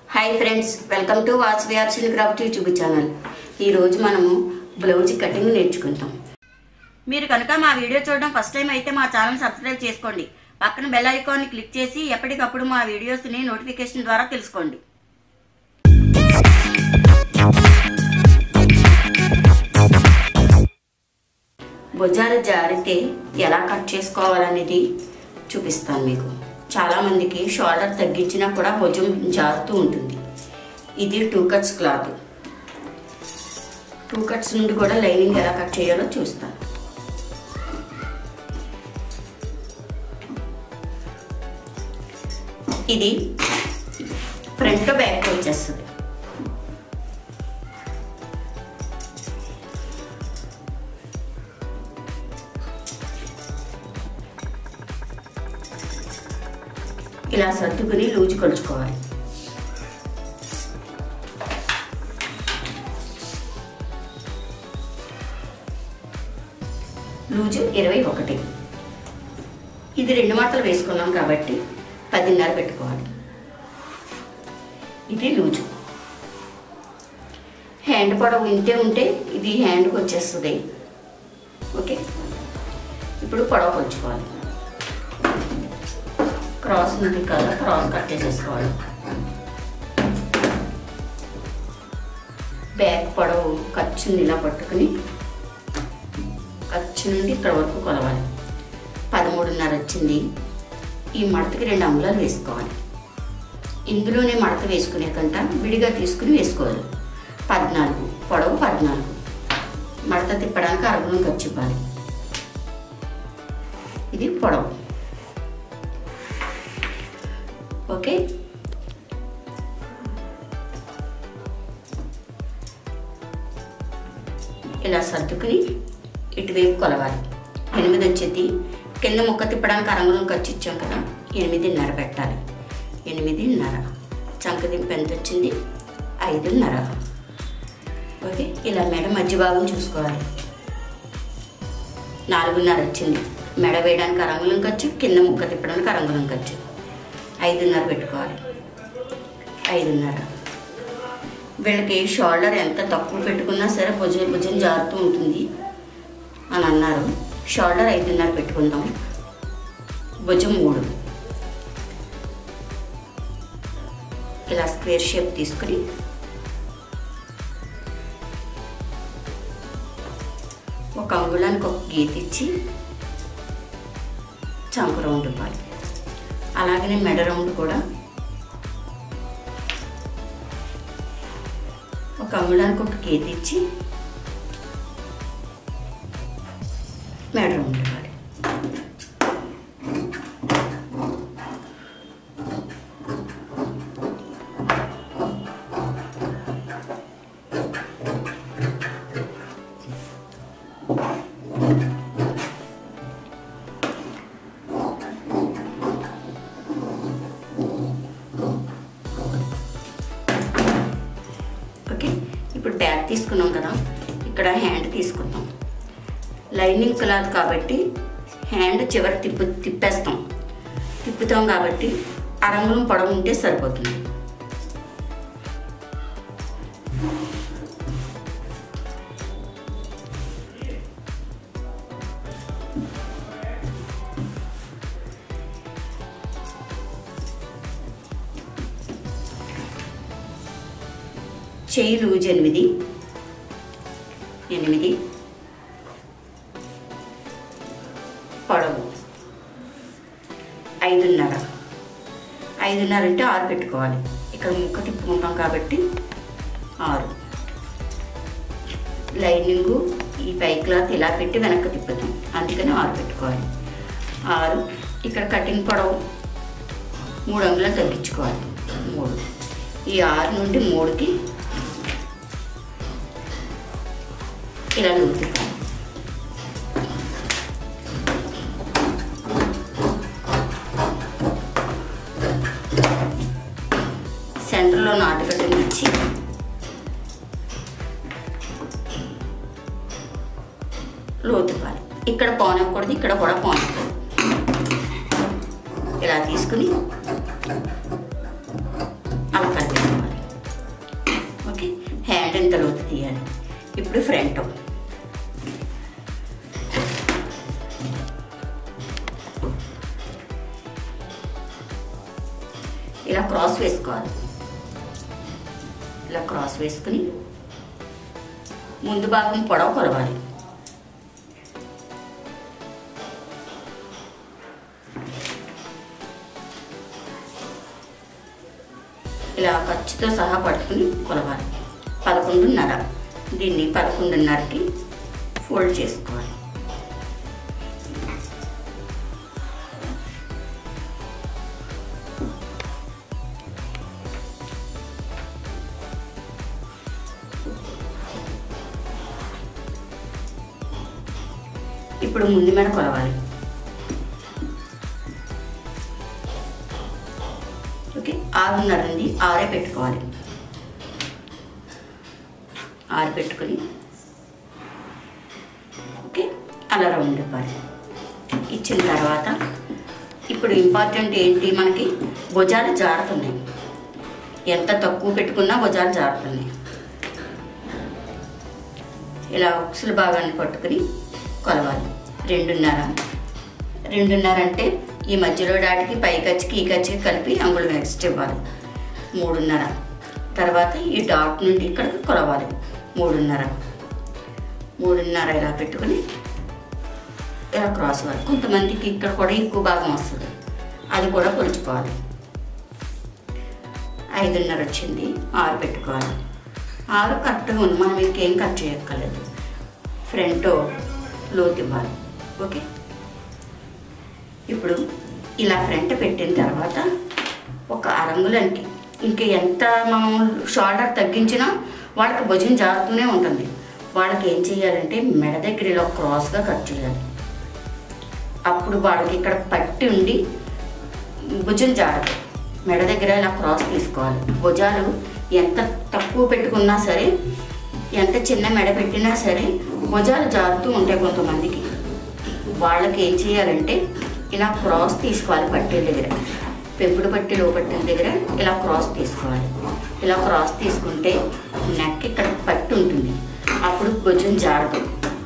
hi friends welcome to watch విఆర్సిల్ craft YouTube channel ఈరోజు మనము బ్లౌజ్ కటింగ్ నేర్చుకుంటాం మీరు కనుక మా వీడియో చూడడం ఫస్ట్ టైం అయితే మా ఛానల్ సబ్స్క్రైబ్ చేసుకోండి పక్కన బెల్ ఐకాన్ని క్లిక్ చేసి ఎప్పటికప్పుడు మా వీడియోస్ని నోటిఫికేషన్ ద్వారా తెలుసుకోండి భుజాలు జారితే ఎలా కట్ చేసుకోవాలనేది చూపిస్తాను మీకు చాలామందికి షోల్డర్ తగ్గించినా కూడా భుజం జారుతూ ఉంటుంది ఇది two cuts cloth two cuts నుండి కూడా లైనింగ్ ఎలా కట్ చేయాలో చూస్తాను ఇది ఫ్రంట్ బ్యాక్ వచ్చేస్తుంది ఇలా సర్దుకుని లూజు కొలుచుకోవాలి లూజు ఇరవై ఒకటి ఇది రెండు మాటలు వేసుకున్నాం కాబట్టి పదిన్నర పెట్టుకోవాలి ఇది లూజు హ్యాండ్ పొడవు ఇంతే ఉంటే ఇది హ్యాండ్కి వచ్చేస్తుంది ఓకే ఇప్పుడు పొడవ కొలుచుకోవాలి క్రాస్ ఉంది కదా క్రాస్ కట్ చేసేసుకోవాలి బ్యాక్ పొడవు ఖర్చుని ఇలా పట్టుకుని ఖర్చు నుండి ఇక్కడ వరకు కొలవాలి పదమూడున్నర వచ్చింది ఈ మడతకి రెండు అంగుళాలు వేసుకోవాలి ఇందులోనే మడత వేసుకునే కంట విడిగా తీసుకుని వేసుకోవాలి పద్నాలుగు పొడవు పద్నాలుగు మడత తిప్పడానికి అరుగుణం ఖర్చు ఇవ్వాలి ఇది పొడవు ఓకే ఇలా సర్దుకుని ఇటువైపు కొలవాలి ఎనిమిది వచ్చేది కింద ముక్క తిప్పడానికి అరంగులం ఖర్చు ఇచ్చాం కదా ఎనిమిదిన్నర పెట్టాలి ఎనిమిదిన్నర చంక దింపు ఎంత వచ్చింది ఐదున్నర ఓకే ఇలా మెడ మధ్య భాగం చూసుకోవాలి నాలుగున్నర వచ్చింది మెడ వేయడానికి అరంగులం ఖర్చు కింద ముక్క తిప్పడానికి అరంగులం ఖర్చు ఐదున్నర పెట్టుకోవాలి ఐదున్నర వీళ్ళకి షోల్డర్ ఎంత తక్కువ పెట్టుకున్నా సరే భుజం భుజం జారుతూ ఉంటుంది అని అన్నారు షోల్డర్ ఐదున్నర పెట్టుకుందాం భుజం మూడు ఇలా స్క్వేర్ షేప్ తీసుకుని ఒక అంగుళానికి ఒక గీత ఇచ్చి చంక రౌండ్ ఇవ్వాలి అలాగనే మెడ రౌండ్ కూడా ఒక అంగుళానికి ఒక గీత ఇచ్చి మెడ రౌండ్ ఇవ్వాలి ఓకే ఇప్పుడు బ్యాగ్ తీసుకున్నాం కదా ఇక్కడ హ్యాండ్ తీసుకుందాం లైనింగ్ క్లాత్ కాబట్టి హ్యాండ్ చివరి తిప్పు తిప్పేస్తాం తిప్పుతాం కాబట్టి అరంగులం పొడవు ఉంటే సరిపోతుంది చెయ్యి లూజ్ ఎనిమిది ఎనిమిది పొడవు ఐదున్నర ఐదున్నర అంటే ఆరు పెట్టుకోవాలి ఇక్కడ ముక్క తిప్పుకుంటాం కాబట్టి ఆరు లైనింగు ఈ పై క్లాత్ ఇలా పెట్టి వెనక్కి తిప్పుతాం అందుకని ఆరు పెట్టుకోవాలి ఆరు ఇక్కడ కటింగ్ పొడవు మూడు అంగుళాలు తగ్గించుకోవాలి మూడు ఈ ఆరు నుండి మూడుకి ఇలా నూరుతాం సెంటర్లో నాటుకట్టని ఇచ్చి లోతుపాలి ఇక్కడ పోనకూడదు ఇక్కడ కూడా పోనకూడదు ఇలా తీసుకుని అలా కలిపేసుకోవాలి ఇంత లోతు తీయాలి ఇప్పుడు ఫ్రంట్ ఇలా క్రాస్ వేసుకోవాలి ఇలా క్రాస్ వేసుకుని ముందు భాగం పొడవు కొలవాలి ఇలా ఖర్చుతో సహా పట్టుకుని కొలవాలి పదకొండున్నర దీన్ని పదకొండున్నరకి ఫోల్డ్ చేసుకోవాలి ఇప్పుడు ముందు మీద కొలవాలి ఓకే ఆరున్నర ఉంది ఆరే పెట్టుకోవాలి ఆరు పెట్టుకొని ఓకే అలా రౌండ్ ఇవ్వాలి ఇచ్చిన తర్వాత ఇప్పుడు ఇంపార్టెంట్ ఏంటి మనకి భుజాలు జారుతున్నాయి ఎంత తక్కువ పెట్టుకున్నా భుజాలు జారుతున్నాయి ఇలా ఉక్సులు భాగాన్ని పట్టుకుని కొలవాలి రెండున్నర రెండున్నర అంటే ఈ మధ్యలో డాటికి పై ఖర్చుకి ఈ ఖర్చుకి కలిపి అంగుళం ఎక్స్ట్రా ఇవ్వాలి మూడున్నర తర్వాత ఈ డాట్ నుండి ఇక్కడికి కొలవాలి మూడున్నర మూడున్నర ఇలా పెట్టుకుని ఇలా క్రాస్ ఇవ్వాలి కొంతమందికి ఇక్కడ కూడా ఎక్కువ భాగం వస్తుంది అది కూడా కొలుచుకోవాలి ఐదున్నర వచ్చింది ఆరు పెట్టుకోవాలి ఆరు కరెక్ట్గా ఉంది మనం ఇంకేం కట్ చేయక్కర్లేదు ఫ్రంట్ లోతు ఇవ్వాలి ఓకే ఇప్పుడు ఇలా ఫ్రంట్ పెట్టిన తర్వాత ఒక అరంగులకి ఇంక ఎంత మనం షోల్డర్ తగ్గించినా వాళ్ళకి భుజం జారుతూనే ఉంటుంది వాళ్ళకి ఏం చేయాలంటే మెడ దగ్గర ఇలా క్రాస్గా కట్ చేయాలి అప్పుడు వాళ్ళకి ఇక్కడ పట్టి ఉండి భుజం జారదు మెడ దగ్గర ఇలా క్రాస్ తీసుకోవాలి భుజాలు ఎంత తక్కువ పెట్టుకున్నా సరే ఎంత చిన్న మెడ పెట్టినా సరే భుజాలు జారుతూ ఉంటాయి కొంతమందికి వాళ్ళకి ఏం చేయాలంటే ఇలా క్రాస్ తీసుకోవాలి పట్టీల దగ్గర పెంపుడు పట్టి లోపట్టిన దగ్గర ఇలా క్రాస్ తీసుకోవాలి ఇలా క్రాస్ తీసుకుంటే నెక్ ఇక్కడ పట్టి ఉంటుంది అప్పుడు భుజం జారదు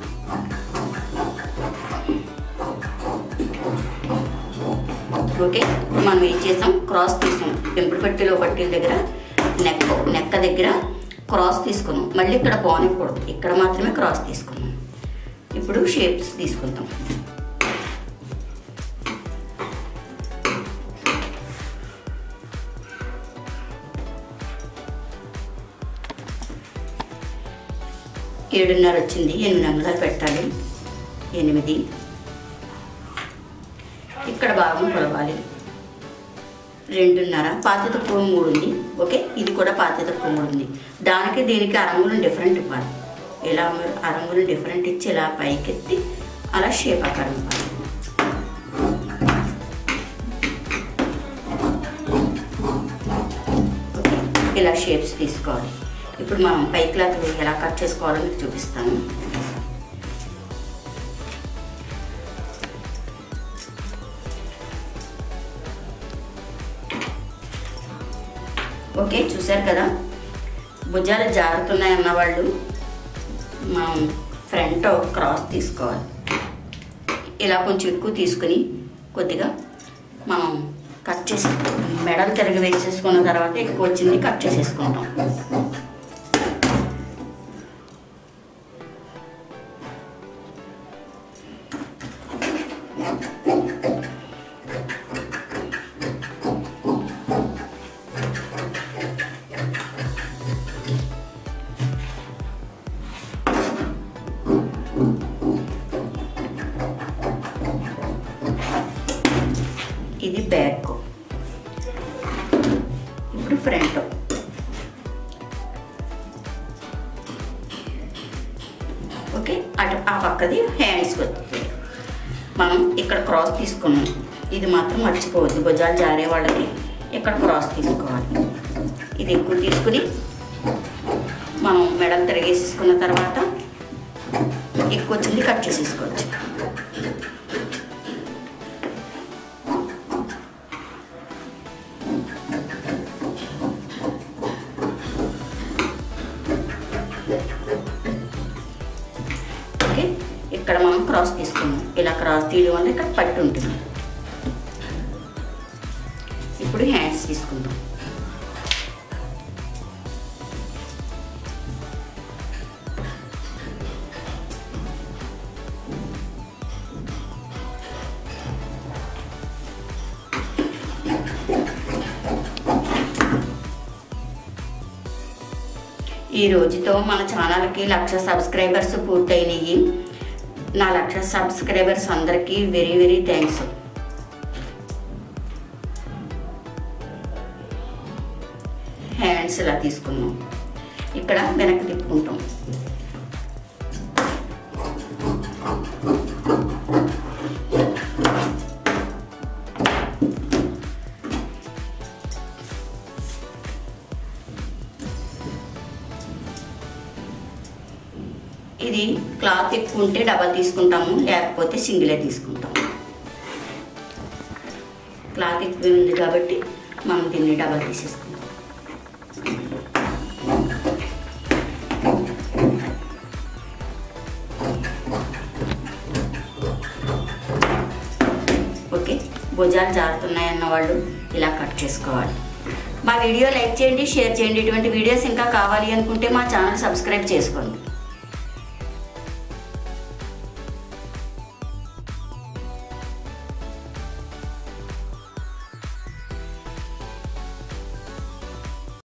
ఓకే మనం ఏం చేసాం క్రాస్ తీసాం పెంపుడు పట్టిలో పట్టిల దగ్గర నెక్ నెక్క దగ్గర క్రాస్ తీసుకున్నాం మళ్ళీ ఇక్కడ పోనికూడదు ఇక్కడ మాత్రమే క్రాస్ తీసుకున్నాం ఇప్పుడు షేప్స్ తీసుకుందాం ఏడున్నర వచ్చింది ఎనిమిది అంగుళాలు పెట్టాలి ఎనిమిది ఇక్కడ భాగం కొలవాలి రెండున్నర పాత తక్కువ మూడు ఉంది ఓకే ఇది కూడా పాత తక్కువ మూడు ఉంది దానికి దీనికి అరంగులు డిఫరెంట్ ఇవ్వాలి ఇలా అరంగులు డిఫరెంట్ ఇచ్చి ఇలా పైకెత్తి అలా షేప్ ఆకారం ఇవ్వాలి ఓకే ఇలా షేప్స్ తీసుకోవాలి ఇప్పుడు మనం పై క్లాత్ ఎలా కట్ చేసుకోవాలో మీకు చూపిస్తాను ఓకే చూశారు కదా భుజాలు జారుతున్నాయి అన్న వాళ్ళు మనం ఫ్రంట్ క్రాస్ తీసుకోవాలి ఇలా కొంచెం ఎక్కువ తీసుకుని కొద్దిగా మనం కట్ చేసి మెడలు తిరగ వేసేసుకున్న తర్వాత ఎక్కువ వచ్చింది కట్ చేసేసుకుంటాం ఇది బ్యాక్ ఇప్పుడు ఫ్రంట్ ఓకే అటు ఆ పక్కది హ్యాండ్స్ వస్తుంది మనం ఇక్కడ క్రాస్ తీసుకున్నాం ఇది మాత్రం మర్చిపోవద్దు భుజాలు జారే వాళ్ళకి ఇక్కడ క్రాస్ తీసుకోవాలి ఇది ఎక్కువ తీసుకుని మనం మెడలు తిరిగేసేసుకున్న తర్వాత ఎక్కువ వచ్చింది కట్ చేసేసుకోవచ్చు క్రాస్ తీసుకున్నాం ఇలా క్రాస్ తీయడం వల్ల ఇక్కడ పట్టు ఉంటుంది ఇప్పుడు హ్యాండ్స్ తీసుకుందాం ఈ రోజుతో మన ఛానల్కి లక్ష సబ్స్క్రైబర్స్ పూర్తయినాయి నా లక్ష సబ్స్క్రైబర్స్ అందరికీ వెరీ వెరీ థ్యాంక్స్ హ్యాండ్స్ ఇలా తీసుకున్నాం ఇక్కడ వెనక్కి తిప్పుకుంటాం ఇది క్లాత్ ఎక్కువ ఉంటే డబల్ తీసుకుంటాము లేకపోతే సింగిలే తీసుకుంటాం క్లాత్ ఎక్కువ ఉంది కాబట్టి మనం దీన్ని డబల్ తీసేసుకుంటాం ఓకే భుజాలు జారుతున్నాయన్న వాళ్ళు ఇలా కట్ చేసుకోవాలి మా వీడియో లైక్ చేయండి షేర్ చేయండి ఇటువంటి వీడియోస్ ఇంకా కావాలి అనుకుంటే మా ఛానల్ సబ్స్క్రైబ్ చేసుకోండి